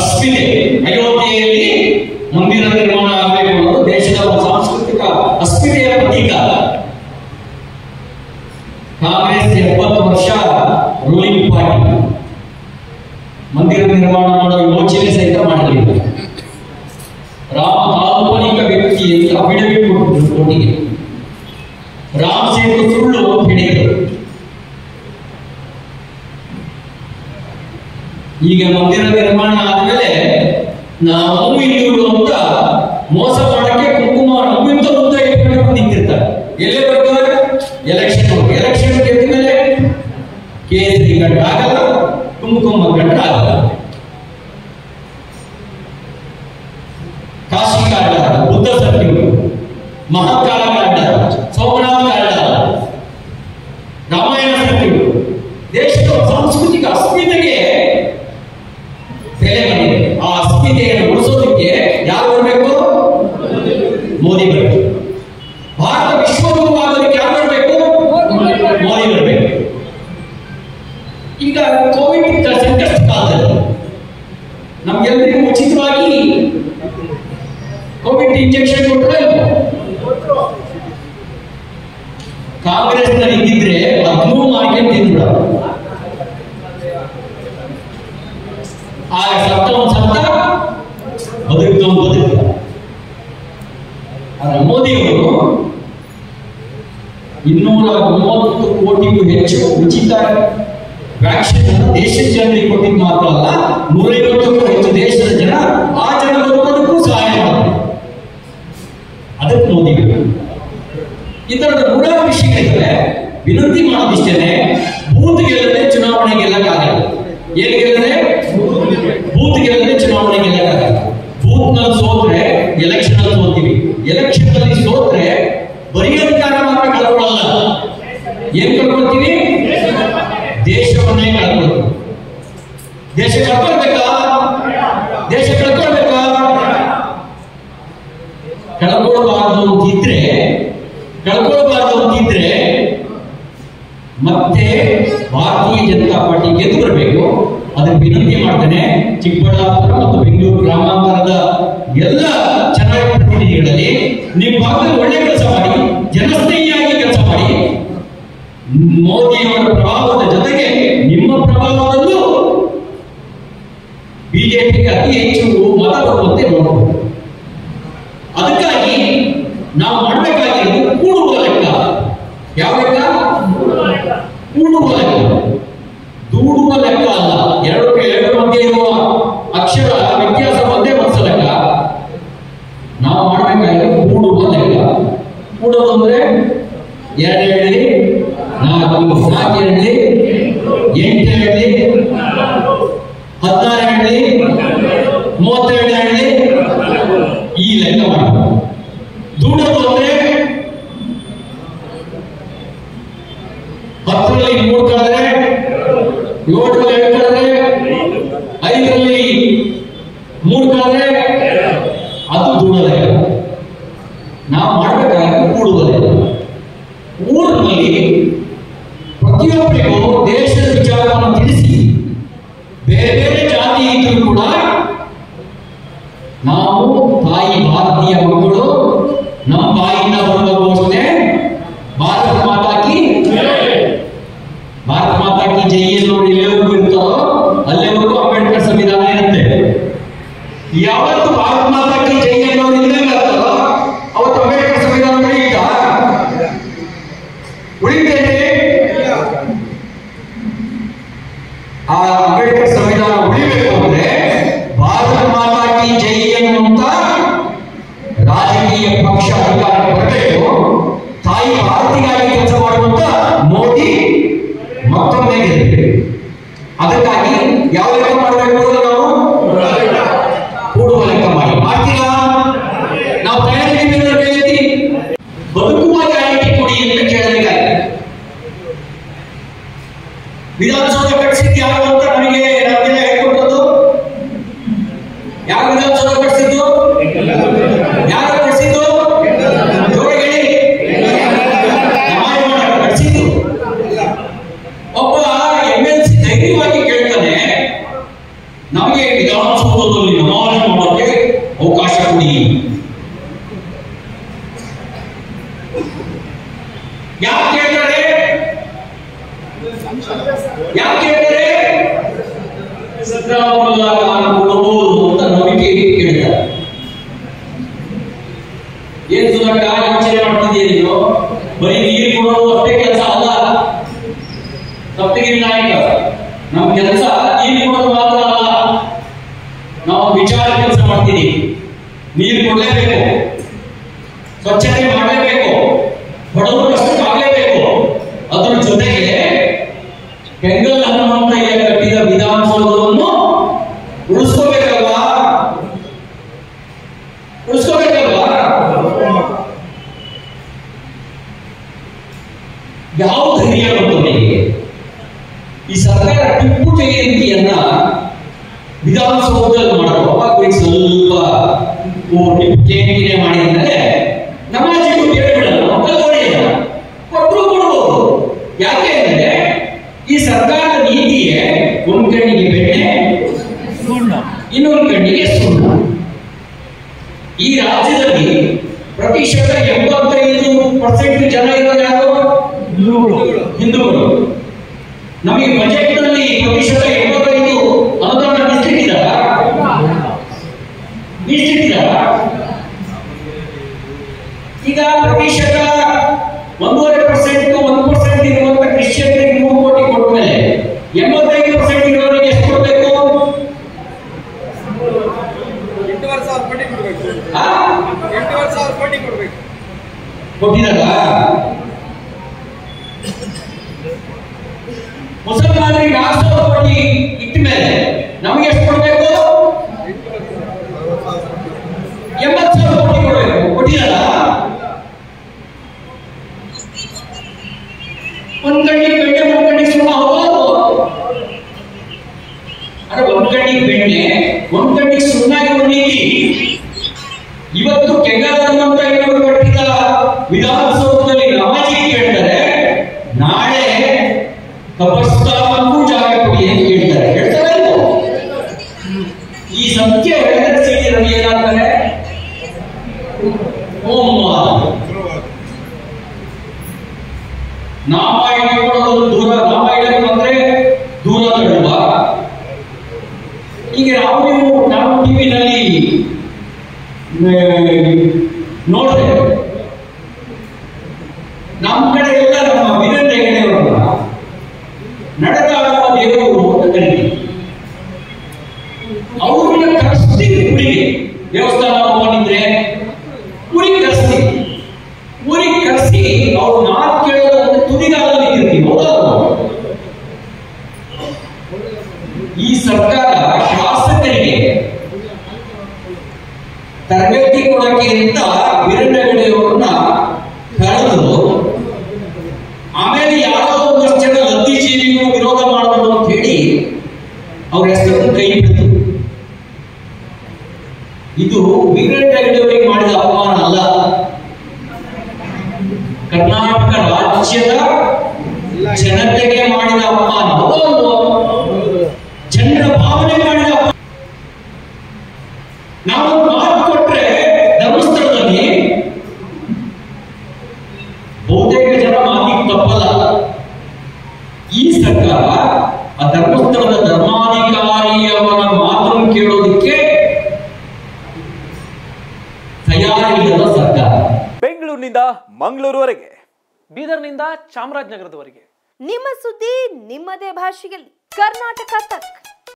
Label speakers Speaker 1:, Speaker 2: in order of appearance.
Speaker 1: ಅಸ್ಮಿತೆ ಅಯೋಧ್ಯೆಯಲ್ಲಿ ಮಂದಿರ ನಿರ್ಮಾಣ ಆಗಬೇಕು ಅನ್ನೋದು ದೇಶದ ಒಂದು ಸಾಂಸ್ಕೃತಿಕ ಅಸ್ಮಿತೆಯ ಪ್ರತೀಕ ಕಾಂಗ್ರೆಸ್ ಎಪ್ಪತ್ತು ವರ್ಷ ರೂಲಿಂಗ್ ಪಾರ್ಟಿ ಮಂದಿರ ನಿರ್ಮಾಣ ಮಾಡೋ ಯೋಚನೆ ಸಹಿತ ಮಾಡಲಿಲ್ಲ ರಾಮ ಕಾಲ್ಪನಿಕ ವ್ಯಕ್ತಿ ಅಂತ ಅಫಿಡವಿಟ್ ಕೊಟ್ಟಿದ್ರು ಕೋರ್ಟಿಗೆ ರಾಮ್ ಸೇತು ಸುಳ್ಳು ಅಂತ ಹೇಳಿದರು ಈಗ ಮಂದಿರ ನಿರ್ಮಾಣ ಆದ್ಮೇಲೆ ನಾವು ಹಿಂದೂಗಳು ಅಂತ ಮೋಸ ಮಾಡಕ್ಕೆ ಕುಂಕುಮ ನಮ್ಮಿಂದ ಮುಂದೆ ಇಟ್ಕೊಂಡು ನಿಂತಿರ್ತಾರೆ ಎಲ್ಲೇ ಬರ್ತಾರೆ ಎಲೆಕ್ಷನ್ ಎಲೆಕ್ಷನ್ ಗೆದ್ದ ಮೇಲೆ ಕೇಸರಿ ಗಂಟ ಆಗಲ್ಲ ಕುಂಕುಮ ಗಂಟ ಆಗಲ್ಲ ಕಾಶಿ ಕಾಂಡ ಬುದ್ಧ ಸರ್ಟಿಗಳು ಮಹಾಕಾಲ ಕಾಂಡ ಸೋಮನಾಥ ಕಾಂಡ ರಾಮಾಯಣ ಸರ್ಟಿಗಳು ದೇಶದ ಸಾಂಸ್ಕೃತಿಕ ಅಸ್ಮಿತೆಗೆ ಬೆಲೆ ಬಂದಿದೆ ಆ ಅಸ್ಮಿತೆಯನ್ನು ಉಳಿಸೋದಕ್ಕೆ ಯಾರು ಬರಬೇಕು ಮೋದಿ ಬರಬೇಕು ಭಾರತ ವಿಶ್ವಗುರು ಆಗೋದಕ್ಕೆ ಯಾರು ಬರಬೇಕು ಮೋದಿ ಬರಬೇಕು ಈಗ ಕೋವಿಡ್ ಸಂಕಷ್ಟ ಕಾಲದಲ್ಲಿ ನಮ್ಗೆಲ್ಲರಿಗೂ ಉಚಿತವಾಗಿ ಕೋವಿಡ್ ಇಂಜೆಕ್ಷನ್ ಕೊಟ್ಟರೆ ಕಾಂಗ್ರೆಸ್ ನಲ್ಲಿ ಇದ್ದಿದ್ರೆ ಹದಿಮೂರು ಮಾರ್ಕೆಟ್ ತಿಂದ್ಬಿಡ ಆಗ ಸತ್ತವನ್ ಸತ್ತ ಬದುಕಿದವನ್ ಬದುಕಿದ ಆದ್ರೆ ಮೋದಿಯವರು ಇನ್ನೂರ ಮೂವತ್ತು ಕೋಟಿಗೂ ಹೆಚ್ಚು ಉಚಿತ ವ್ಯಾಕ್ಸಿನ್ ಅನ್ನು ದೇಶದ ಜನರಿಗೆ ಕೊಟ್ಟಿದ್ದು ಮಾತ್ರ ಅಲ್ಲ ನೂರೈವತ್ತಕ್ಕೂ ಹೆಚ್ಚು ದೇಶದ ಜನ ಆ ಜನ ಬದುಕೋದಕ್ಕೂ ಸಹಾಯ ಮಾಡಿದ್ರು ಅದಕ್ಕೆ ಮೋದಿ ಬೇಕು. ಈ ತರದ ನೂರಾರು ವಿಷಯಗಳಿದ್ರೆ ವಿನಂತಿ ಮಾಡೋದಿಷ್ಟೇನೆ ಬೂತ್ ಗೆಲ್ಲದೆ ಚುನಾವಣೆ ಗೆಲ್ಲಕ್ಕಾಗಲ್ಲ ಏನ್ ಗೆಲ್ಲದೆ ಬೂತ್ ಗೆಲ್ಲದೆ ಚುನಾವಣೆ ಗೆಲ್ಲಕ್ಕಾಗಲ್ಲ ಬೂತ್ ನಲ್ಲಿ ಸೋತ್ರೆ ಎಲೆಕ್ಷನ್ ಅಲ್ಲಿ ಸೋತೀವಿ ಎಲೆಕ್ಷನ್ ನಲ್ಲಿ ಸೋತ್ರೆ ಬರೀ ಅಧಿಕಾರ ಮಾತ್ರ ಕಳ್ಕೊಳ್ಳಲ್ಲ ಏನ್ ಕಳ್ಕೊಳ್ತೀವಿ ದೇಶವನ್ನೇ ಕಳ್ಕೊಳ್ತೀವಿ ದೇಶ ಕಳ್ಕೊಳ್ಬೇಕಾ ದೇಶ ಕಳ್ಕೊಳ್ಬೇಕಾ ಕಳ್ಕೊಳ್ಬಾರ್ದು ಅಂತಿದ್ರೆ ಕಳ್ಕೊಳ್ಬಾರ್ದು ಅಂತಿದ್ರೆ ಮತ್ತೆ ಭಾರತೀಯ ಜನತಾ ಪಾರ್ಟಿ ಗೆದ್ದು ಬರಬೇಕು ಅದಕ್ಕೆ ವಿನಂತಿ ಮಾಡ್ತೇನೆ ಚಿಕ್ಕಬಳ್ಳಾಪುರ ಮತ್ತು ಬೆಂಗಳೂರು ಗ್ರಾಮಾಂತರದ ಎಲ್ಲ ಚೆನ್ನಾಗಿ ಪ್ರತಿನಿಧಿಗಳಲ್ಲಿ ನಿಮ್ಮ ಭಾಗದಲ್ಲಿ ಒಳ್ಳೆ ಕೆಲಸ ಮಾಡಿ ಜನಸ್ನೇಹಿಯಾಗಿ ಕೆಲಸ ಮಾಡಿ ಮೋದಿಯವರ ಪ್ರಭಾವದ ಜೊತೆಗೆ ನಿಮ್ಮ ಪ್ರಭಾವದಲ್ಲೂ ಬಿಜೆಪಿಗೆ ಅತಿ ಹೆಚ್ಚು ಮತ ಬರುವಂತೆ ನೋಡಬಹುದು ಅದಕ್ಕಾಗಿ ನಾವು ಮಾಡಬೇಕಾಗಿರೋದು ಕೂಡುವ ಲೆಕ್ಕ ಯಾವ ಲೆಕ್ಕ ಕೂಡುವ ಲೆಕ್ಕ ದೂಡುವ ಲೆಕ್ಕ ಅಲ್ಲ ಎರಡು ಎರಡು ಮಧ್ಯೆ ಇರುವ ಅಕ್ಷರ ವ್ಯತ್ಯಾಸ ಒಂದೇ ವರ್ಷ ಲೆಕ್ಕ ನಾವು ಮಾಡಬೇಕಾಗಿರೋದು ಕೂಡುವ ಲೆಕ್ಕ ಕೂಡೋದು ಅಂದ್ರೆ ಎರಡು ಹೇಳಿ ನಾಲ್ಕು ನಾಲ್ಕು ಹೇಳಿ ಎಂಟು ಹೇಳಿ ಹದಿನಾರು ಹೇಳಿ ಮೂವತ್ತೆರಡು ಹೇಳಿ ಈ ಲೆಕ್ಕ ಮಾಡಬೇಕು ದುಡ್ಡದು ಅಂದ್ರೆ ಹತ್ತರಲ್ಲಿ ಮೂರು ಕಳೆದ್ರೆ ಏಳರಲ್ಲಿ ಎರಡು ಕಳೆದ್ರೆ ಐದರಲ್ಲಿ ಮೂರು ಕಳೆದ್ರೆ ಅದು ದುಡಲೆ ನಾವು ಮಾಡಬೇಕಾಗಿ ಕೂಡುವುದೇ ಊರಿನಲ್ಲಿ ಪ್ರತಿಯೊಬ್ಬರಿಗೂ ದೇಶದ ವಿಚಾರವನ್ನು ತಿಳಿಸಿ ಬೇರೆ ಬೇರೆ ಜಾತಿ ಇದ್ರೂ ಕೂಡ ನಾವು ತಾಯಿ ಭಾರತೀಯ ಮಕ್ಕಳು ನಮ್ಮ ಬಾಯಿಂದ ಬರುವ ಘೋಷಣೆ ಭಾರತ ಮಾತಾ ಕಿ ಭಾರತ ಮಾತಾ ಕಿ ಜೈ ನೋಡಿ ಎಲ್ಲಿವರೆಗೂ ಇರ್ತದೋ ಅಲ್ಲಿವರೆಗೂ ಅಂಬೇಡ್ಕರ್ ಸಂವಿಧಾನ ಇರುತ್ತೆ ಯಾವತ್ತು ಭಾರತ ಮಾತಾ ಕಿ ಜೈ ಅನ್ನೋದು ಇಲ್ಲದಂಗೆ ಆಗ್ತದೋ ಅವತ್ತು ಅಂಬೇಡ್ಕರ್ ಸಂವಿಧಾನ ಉಳಿಯುತ್ತ ಉಳಿತೈತೆ ಆ ಅಂಬೇಡ್ಕರ್ ಸಂವಿಧಾನ ಉಳಿಬೇಕು ಅಂದ್ರೆ ಭಾರತ ಮಾತಾ ಕಿ ಜೈ ಎನ್ನುವಂತ ರಾಜಕೀಯ ಪಕ್ಷ ಅಧಿಕಾರಕ್ಕೆ ಬರಬೇಕು ತಾಯಿ ಭಾರತಿಗಾಗಿ ಕೆಲಸ ಮಾಡುವಂತ ಮೋದಿ ಮತ್ತೊಮ್ಮೆ ಗೆಲ್ಲಬೇಕು ಅದಕ್ಕಾಗಿ ಯಾವ ಲೆಕ್ಕ ಮಾಡಬೇಕು ಅಂದ್ರೆ ನಾವು ಕೂಡುವ ಲೆಕ್ಕ ಮಾಡಿ ಮಾಡ್ತೀರಾ ನಾವು ತಯಾರಿದ್ದೀವಿ ಅಂದ್ರೆ ಕೈ ಎತ್ತಿ. ಬದುಕುವ ಗ್ಯಾರಂಟಿ ಕೊಡಿ ಅಂತ ಕೇಳಬೇಕಾಗಿದೆ ವಿಧಾನಸೌಧ ಕಟ್ಟಿಸಿದ್ದು ಯಾರು ಅಂತ ನಮಗೆ ನಮಗೆ ಹೇಳ್ಕೊಟ್ಟದ್ದು ಯಾರು ವಿಧಾನಸೌಧ ಕಟ್ಟಿಸಿದ್ದು ಯಾರು ಕಟ್ಟಿಸಿದ್ದು ಜೋರಾಗಿ ಹೇಳಿ ಸಮಾಜ ಮಾಡಕ್ಕೆ ಕಟ್ಟಿಸಿದ್ದು ಒಬ್ಬ ಎಂ ಎಲ್ ಸಿ ಧೈರ್ಯವಾಗಿ ಕೇಳ್ತಾನೆ ನಮಗೆ ವಿಧಾನಸೌಧದಲ್ಲಿ ನಮಾಜ್ ಮಾಡೋಕೆ ಅವಕಾಶ ಕೊಡಿ ಯಾಕೆ ಹೇಳ್ತಾರೆ ಯಾಕೆ ಹೇಳ್ತಾರೆ ಸಿದ್ದರಾಮಯ್ಯ ಕಾರಣ ಕೊಡಬಹುದು ಅಂತ ನಂಬಿಕೆ ಕೇಳಿದ್ದಾರೆ ಏನ್ ಸುಧಾಕ ಯೋಚನೆ ಮಾಡ್ತಿದ್ದೀಯ ನೀನು ಬರೀ ನೀರು ಕೊಡೋದು ಅಷ್ಟೇ ಕೆಲಸ ಅಲ್ಲ ಸಪ್ತಗಿರಿ ನಾಯಕ ನಮ್ಮ ಕೆಲಸ ನೀರು ಕೊಡೋದು ಮಾತ್ರ ಅಲ್ಲ ನಾವು ವಿಚಾರ ಕೆಲಸ ಮಾಡ್ತೀವಿ ನೀರು ಕೊಡಲೇಬೇಕು ಸ್ವಚ್ಛತೆ ಮಾಡಲೇಬೇಕು ಬಡವರು ಕಷ್ಟಕ್ಕಾಗಲೇಬೇಕು ಅದರ ಜೊತೆಗೆ ಬೆಂಗಲ್ ಹನುಮಂತಯ್ಯ ಕಟ್ಟಿದ ವಿಧಾನಸೌಧವನ್ನು ಉಳಿಸ್ಕೋಬೇಕಲ್ವಾ ಉಳಿಸ್ಕೋಬೇಕಲ್ವಾ ಯಾವ ಧೈರ್ಯ ಬಂತು ಅವರಿಗೆ ಈ ಸರ್ಕಾರ ಟಿಪ್ಪು ಜಯಂತಿಯನ್ನ ವಿಧಾನಸೌಧದಲ್ಲಿ ಮಾಡೋದು ಅವಾಗ ಅವ್ರಿಗೆ ಸ್ವಲ್ಪ ಓ ಟಿಪ್ಪು ಜಯಂತಿನೇ ಮಾಡಿದ್ರೆ ನಮಾಜಿಗೂ ಕೇಳಿಬಿಡಲ್ಲ ಮಕ್ಕಳು ಹೊಡೆಯಲ್ಲ ಕೊಟ್ಟರು ಕೊಡ್ಬೋದು ಯಾಕೆ ಅಂದ್ರೆ ಈ ಸರ್ಕಾರದ ನೀತಿಯೇ ಒಂದ್ ಕಣ್ಣಿಗೆ ಬೆಣ್ಣೆ ಇನ್ನೊಂದು ಕಣ್ಣಿಗೆ ಸುಣ್ಣ ಈ ರಾಜ್ಯದಲ್ಲಿ ಪ್ರತಿಶತ ಎಂಬತ್ತೈದು ಪರ್ಸೆಂಟ್ ಜನ ಇರೋದು ಯಾರು ಹಿಂದೂಗಳು ನಮಗೆ ಬಜೆಟ್ ನಲ್ಲಿ ಪ್ರತಿಶತ ಎಂಬತ್ತೈದು ಅನುದಾನ ಮೀಸಲಿಟ್ಟಿದ್ದಾರ ಮೀಸಲಿಟ್ಟಿದ್ದಾರ ಈಗ ಪ್ರತಿಶತ ಒಂದೂವರೆ ಪರ್ಸೆಂಟ್ ಒಂದು ಪರ್ಸೆಂಟ್ ಇರುವಂತ ಕ್ರಿಶ್ಚಿಯನ್ರಿಗೆ ಮೂರು ಕೋಟಿ ಕೊಟ್ಟ ಮೇಲೆ ಎಂಬತ್ತೈದು ಪರ್ಸೆಂಟ್ ಇರೋರಿಗೆ ಎಷ್ಟು ಕೊಡಬೇಕು
Speaker 2: ಎಂಟೂವರೆ ಸಾವಿರ ಕೋಟಿ ಕೊಡ್ಬೇಕು
Speaker 1: ಆ?
Speaker 2: ಎಂಟೂವರೆ ಸಾವಿರ ಕೋಟಿ ಕೊಡ್ಬೇಕು
Speaker 1: ಕೊಟ್ಟಿದ್ದಾರ ಮುಸಲ್ಮಾನರಿಗೆ ಆರು ಸಾವಿರ ಕೋಟಿ ಇಟ್ಟ ಮೇಲೆ ನಮಗೆ ಎಷ್ಟು ಕೊಡಬೇಕು ಎಂಬತ್ತು ಸಾವಿರ ಕೋಟಿ ಕೊಡಬೇಕು ಕೊಟ್ಟಿದ್ದಾರ ಒಂದ್ ಕಣ್ಣಿಗೆ ಬೆಣ್ಣೆ ಒಂದ್ ಕಣ್ಣಿಗೆ ಸುಣ್ಣ ಹೋಗೋದು ಅರೆ ಒಂದ್ ಕಣ್ಣಿಗೆ ಬೆಣ್ಣೆ ಒಂದ್ ಕಣ್ಣಿಗೆ ಸುಣ್ಣ ಇರುವ ನೀತಿ ಇವತ್ತು ಕೆಂಗಲಂತ ಇವರು ಕಟ್ಟಿದ ವಿಧಾನಸೌಧದಲ್ಲಿ ನಮಾಜಿ ಕೇಳ್ತಾರೆ ನಾಳೆ ಕಬರ್ಸ್ತಾನಕ್ಕೂ ಜಾಗ ಕೊಡಿ ಅಂತ ಕೇಳ್ತಾರೆ ಹೇಳ್ತಾರೆ ಇಲ್ವೋ? ಈ ಸತ್ಯ ಹೇಳಿದ್ರೆ ಸಿಟಿ ರವಿ ಏನಾಗ್ತಾರೆ ಓಮ್ಮ ನಾಮ ಇಟ್ಕೊಳ್ಳೋದು ದೂರ ನಾಮ ಇಡಕ್ಕೆ ಬಂದ್ರೆ ದೂರ ತಳ್ಳುವ ಈಗ ನಾವು ನೀವು ನಾವು ಟಿವಿನಲ್ಲಿ ನೋಡಿದೆ ನಮ್ಮ ಕಡೆ ಎಲ್ಲ ನಮ್ಮ ವೀರೇಂದ್ರ ಹೆಗಡೆಯವರನ್ನ ನಡೆದಾಡುವ ದೇವರು ಅಂತ ಕರೀತೀವಿ ಅವ್ರನ್ನ ಕರೆಸ್ತೀವಿ ಊರಿಗೆ ದೇವಸ್ಥಾನ ಹೋಗಿದ್ರೆ ಊರಿಗೆ ಕರೆಸ್ತೀವಿ ಊರಿಗೆ ಕರೆಸಿ ಅವ್ರ ಮಾತು ಕೇಳೋದಂದ್ರೆ ತುದಿಗಾಲಲ್ಲಿ ನಿಂತಿರ್ತೀವಿ ಹೌದಾ ಈ ಸರ್ಕಾರ ಶಾಸಕರಿಗೆ ತರಬೇತಿ ಕೊಡಕ್ಕೆ ಅಂತ ವೀರೇಂದ್ರ ಹೆಗಡೆಯವರನ್ನ ಕರೆದು ಆಮೇಲೆ ಯಾರೋ ಒಂದಷ್ಟು ಜನ ಲದ್ದಿ ಜೀವಿಗಳು ವಿರೋಧ ಮಾಡಬಹುದು ಅಂತ ಹೇಳಿ ಅವ್ರ ಹೆಸರನ್ನು ಕೈ ಬಿಡ್ತು ಇದು ವೀರೇಂದ್ರ ಹೆಗಡೆಯವರಿಗೆ ಮಾಡಿದ ಅಪಮಾನ ಅಲ್ಲ ಕರ್ನಾಟಕ ರಾಜ್ಯದ ಜನತೆಗೆ ಮಾಡಿದ ಅಪಮಾನ ಹೌದೋ ಅಲ್ವೋ? ಜನರ ಭಾವನೆ ಮಾಡಿದ ಅಪಮಾನ ನಾವು ಮಾತು ಕೊಟ್ರೆ ಧರ್ಮಸ್ಥಳದಲ್ಲಿ ಬಹುತೇಕ ಜನ ಮಾತಿಗೆ ತಪ್ಪಲ್ಲ ಈ ಸರ್ಕಾರ ಆ ಧರ್ಮಸ್ಥಳದ ಧರ್ಮಾಧಿಕಾರಿಯವರ ಮಾತನ್ನು ಕೇಳೋದಕ್ಕೆ ತಯಾರಿಲ್ಲದ ಸರ್ಕಾರ
Speaker 3: ಬೆಂಗಳೂರಿನಿಂದ ಮಂಗಳೂರುವರೆಗೆ
Speaker 4: ಬೀದರ್ನಿಂದ ಚಾಮರಾಜನಗರದವರೆಗೆ
Speaker 5: ನಿಮ್ಮ ಸುದ್ದಿ ನಿಮ್ಮದೇ ಭಾಷೆಯಲ್ಲಿ ಕರ್ನಾಟಕ ತಕ್